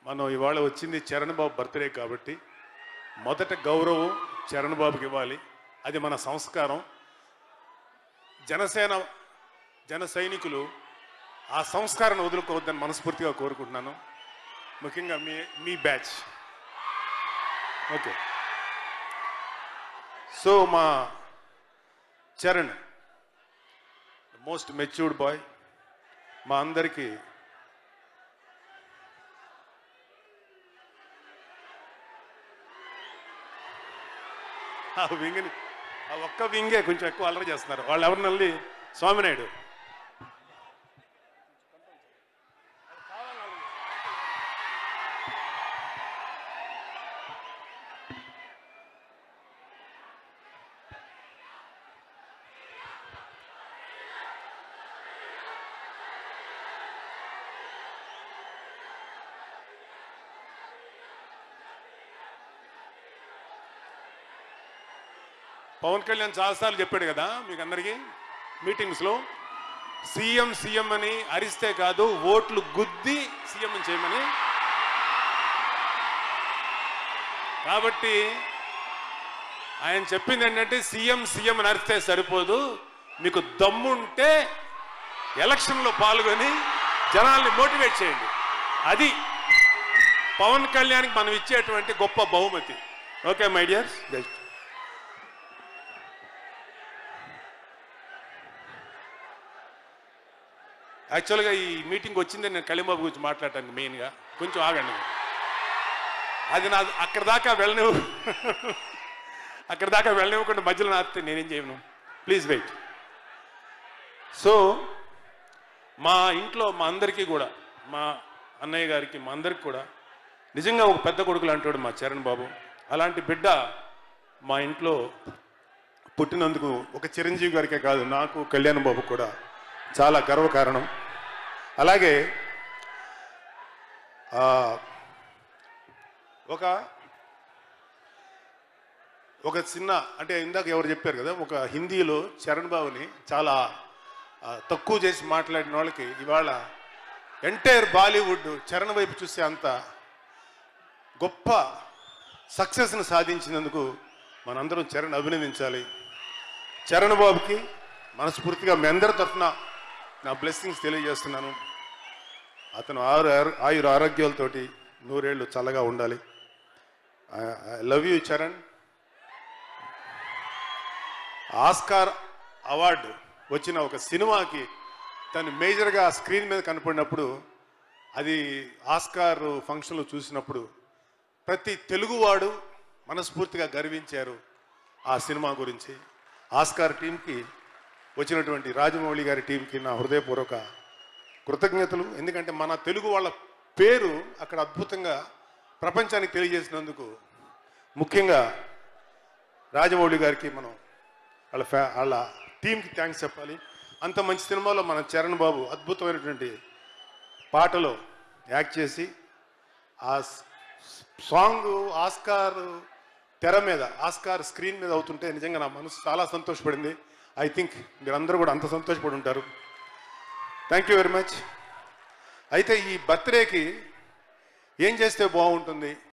మనం ఇవాళ వచ్చింది చరణ్ బాబు బర్త్డే కాబట్టి మొదట గౌరవం చరణ్ బాబుకి ఇవ్వాలి అది మన సంస్కారం జనసేన జన సైనికులు ఆ సంస్కారాన్ని వదులుకోవద్దని మనస్ఫూర్తిగా కోరుకుంటున్నాను ముఖ్యంగా మీ మీ బ్యాచ్ ఓకే సో మా చరణ్ మోస్ట్ మెచ్యూర్డ్ బాయ్ మా అందరికీ ఆ వింగిని ఆ ఒక్క వింగే కొంచెం ఎక్కువ అల్లరి చేస్తున్నారు వాళ్ళు ఎవరినల్లి స్వామినాయుడు పవన్ కళ్యాణ్ చాలాసార్లు చెప్పాడు కదా మీకు అందరికీ మీటింగ్స్లో సీఎం సీఎం అని అరిస్తే కాదు ఓట్లు గుద్ది సీఎం చేయమని కాబట్టి ఆయన చెప్పింది ఏంటంటే సీఎం సీఎం అని అరిస్తే సరిపోదు మీకు దమ్ముంటే ఎలక్షన్లో పాల్గొని జనాల్ని మోటివేట్ చేయండి అది పవన్ కళ్యాణ్కి మనం ఇచ్చేటువంటి గొప్ప బహుమతి ఓకే మై డియర్ జస్ట్ యాక్చువల్గా ఈ మీటింగ్ వచ్చింది నేను కళింబాబు గురించి మాట్లాడటానికి మెయిన్గా కొంచెం ఆగండి అది నా అక్కడ దాకా వెళ్ళనివ్వ అక్కడ దాకా వెళ్ళనివ్వకుండా మధ్యలో నాపితే నేనేం చేయను ప్లీజ్ వెయిట్ సో మా ఇంట్లో మా అందరికీ కూడా మా అన్నయ్య గారికి మా అందరికి కూడా నిజంగా ఒక పెద్ద కొడుకు లాంటివాడు మా చరణ్ బాబు అలాంటి బిడ్డ మా ఇంట్లో పుట్టినందుకు ఒక చిరంజీవి గారికే కాదు నాకు కళ్యాణ్ బాబు కూడా చాలా గర్వకారణం అలాగే ఆ, ఒక ఒక చిన్న అంటే ఇందాక ఎవరు చెప్పారు కదా ఒక హిందీలో చరణ్ బాబుని చాలా ఆ, తక్కువ చేసి మాట్లాడిన వాళ్ళకి ఇవాళ ఎంటైర్ బాలీవుడ్ చరణ్ వైపు చూసే అంత గొప్ప సక్సెస్ని సాధించినందుకు మనందరం చరణ్ అభినందించాలి చరణ్ బాబుకి మనస్ఫూర్తిగా మీ అందరి తరఫున నా బ్లెస్సింగ్స్ తెలియజేస్తున్నాను అతను ఆరు ఆరు- ఆయుర ఆరోగ్యాలతోటి నూరేళ్ళు చల్లగా ఉండాలి I love you Charan Oscar award వచ్చిన ఒక సినిమాకి తను మేజర్గా స్క్రీన్ మీద కనపడినప్పుడు అది ఆస్కార్ ఫంక్షన్లో చూసినప్పుడు ప్రతి తెలుగువాడు మనస్ఫూర్తిగా గర్వించారు ఆ సినిమా గురించి ఆస్కార్ టీంకి వచ్చినటువంటి రాజమౌళి గారి టీంకి నా హృదయపూర్వక కృతజ్ఞతలు ఎందుకంటే మన తెలుగు వాళ్ళ పేరు అక్కడ అద్భుతంగా ప్రపంచానికి తెలియజేసినందుకు ముఖ్యంగా రాజమౌళి గారికి మనం వాళ్ళ ఫ్యా వాళ్ళ టీంకి థ్యాంక్స్ చెప్పాలి అంత మంచి సినిమాలో మన చరణ్ బాబు అద్భుతమైనటువంటి పాటలో యాక్ట్ చేసి ఆ స్- సాంగ్ ఆస్కార్ తెర మీద ఆస్కార్ స్క్రీన్ మీద అవుతుంటే నిజంగా నా మనసు చాలా సంతోషపడింది ఐ థింక్ మీరందరూ కూడా అంత సంతోషపడి ఉంటారు థ్యాంక్ యూ వెరీ మచ్ అయితే ఈ బర్త్డేకి ఏం చేస్తే బాగుంటుంది